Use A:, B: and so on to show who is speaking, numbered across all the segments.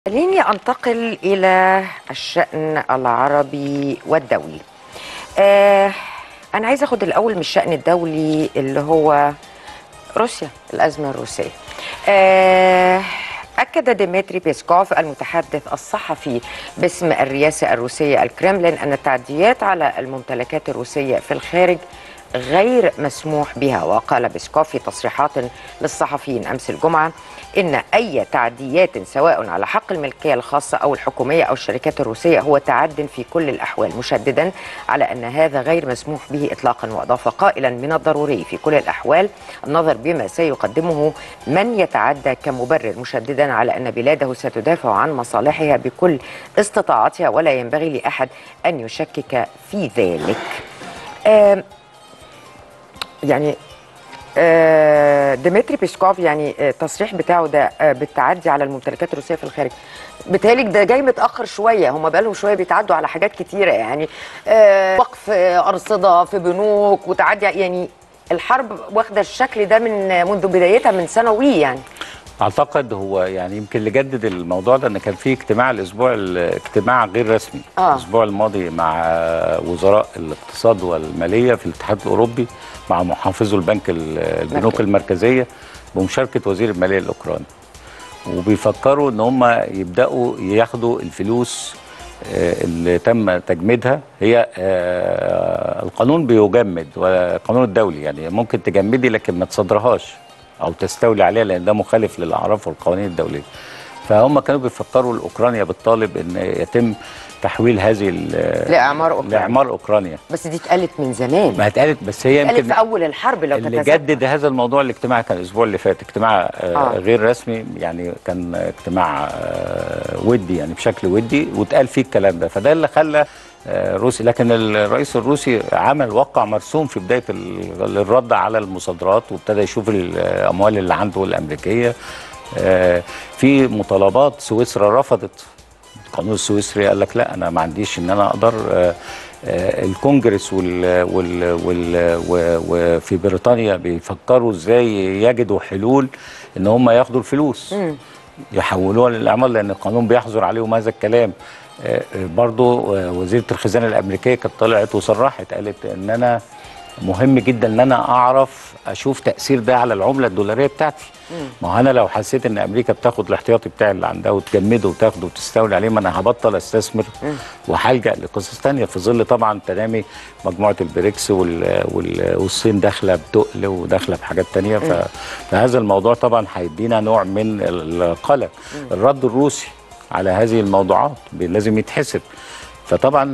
A: خليني انتقل الى الشان العربي والدولي آه انا عايزه اخد الاول من الشان الدولي اللي هو روسيا الازمه الروسيه آه أكد ديمتري بيسكوف المتحدث الصحفي باسم الرئاسة الروسية الكرملين أن التعديات على الممتلكات الروسية في الخارج غير مسموح بها وقال بيسكوف في تصريحات للصحفيين أمس الجمعة إن أي تعديات سواء على حق الملكية الخاصة أو الحكومية أو الشركات الروسية هو تعد في كل الأحوال مشددا على أن هذا غير مسموح به إطلاقا وأضاف قائلا من الضروري في كل الأحوال النظر بما سيقدمه من يتعدى كمبرر مشددا على أن بلاده ستدافع عن مصالحها بكل استطاعتها ولا ينبغي لأحد أن يشكك في ذلك آم، يعني آه، ديمتري بيسكوف يعني آه، التصريح بتاعه ده آه، بالتعدي على الممتلكات الروسيه في الخارج بالتالي ده جاي متاخر شويه هم بقالهم شويه بيتعدوا على حاجات كتيره يعني آه، وقف آه، ارصده في بنوك وتعدي يعني الحرب واخده الشكل ده من منذ بدايتها من سنوي يعني
B: اعتقد هو يعني يمكن اللي جدد الموضوع ده ان كان في اجتماع الاسبوع الاجتماع غير رسمي
A: آه.
B: الاسبوع الماضي مع وزراء الاقتصاد والماليه في الاتحاد الاوروبي مع محافظو البنك ال- البنوك
A: مركز.
B: المركزيه بمشاركه وزير الماليه الاوكراني وبيفكروا ان هم يبداوا ياخدوا الفلوس آه، اللي تم تجميدها هي آه، القانون بيجمد والقانون الدولي يعني ممكن تجمدي لكن ما تصدرهاش او تستولي عليها لان ده مخالف للاعراف والقوانين الدوليه فهم كانوا بيفكروا الاوكرانيا بتطالب ان يتم تحويل هذه ال-
A: لاعمار اوكرانيا
B: لاعمار اوكرانيا
A: بس دي اتقالت من زمان
B: ما اتقالت بس هي
A: اتقالت
B: يمكن
A: في اول الحرب لو
B: اللي
A: تتذكر
B: جدد هذا الموضوع الاجتماع كان الاسبوع اللي فات اجتماع آه
A: آه.
B: غير رسمي يعني كان اجتماع آه ودي يعني بشكل ودي واتقال فيه الكلام ده فده اللي خلى آه روسي لكن الرئيس الروسي عمل وقع مرسوم في بدايه ال- الرد على المصادرات وابتدى يشوف الاموال اللي عنده الامريكيه آه في مطالبات سويسرا رفضت القانون السويسري قال لك لا انا ما عنديش ان انا اقدر آه، آه، الكونجرس وال وال وال و- وفي بريطانيا بيفكروا ازاي يجدوا حلول ان هم ياخدوا الفلوس يحولوها للاعمال لان القانون بيحظر عليهم هذا الكلام آه، آه، برضو آه، وزيره الخزانه الامريكيه كانت طلعت وصرحت قالت ان انا مهم جدا ان انا اعرف اشوف تاثير ده على العمله الدولاريه بتاعتي ما هو انا لو حسيت ان امريكا بتاخد الاحتياطي بتاعي اللي عندها وتجمده وتاخده وتستولي عليه ما انا هبطل استثمر وهلجا لقصص تانية في ظل طبعا تنامي مجموعه البريكس وال وال والصين داخله بتقل وداخله بحاجات تانية ف- فهذا الموضوع طبعا هيدينا نوع من القلق الرد الروسي على هذه الموضوعات بي- لازم يتحسب فطبعا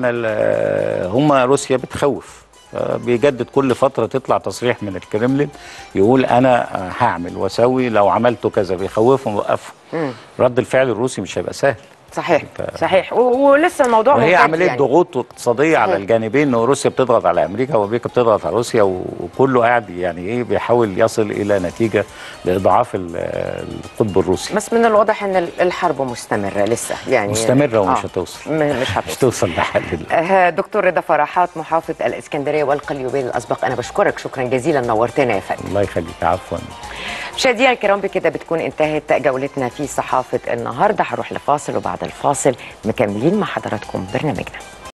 B: ال- هم روسيا بتخوف بيجدد كل فترة تطلع تصريح من الكرملين يقول أنا هعمل وأسوي لو عملت كذا بيخوفهم وقفهم رد الفعل الروسي مش هيبقى سهل
A: صحيح
B: ف-
A: صحيح و- ولسه الموضوع
B: وهي
A: ممتد
B: عملية
A: يعني.
B: ضغوط اقتصادية على
A: صحيح.
B: الجانبين إن روسيا بتضغط على أمريكا وأمريكا بتضغط على روسيا و- وكله قاعد يعني إيه بيحاول يصل إلى نتيجة لإضعاف ال- القطب الروسي
A: بس من الواضح ان ال- الحرب مستمره لسه يعني
B: مستمرة ومش
A: آه.
B: هتوصل
A: م- مش
B: مش
A: هتوصل
B: توصل لحل ال-
A: آه، دكتور رضا فرحات محافظ الاسكندريه والقليوبيه الاسبق انا بشكرك شكرا جزيلا نورتنا يا فندم
B: الله يخليك عفوا
A: مشاهدينا الكرام بكده بتكون انتهت جولتنا في صحافه النهارده هروح لفاصل وبعد الفاصل مكملين مع حضراتكم برنامجنا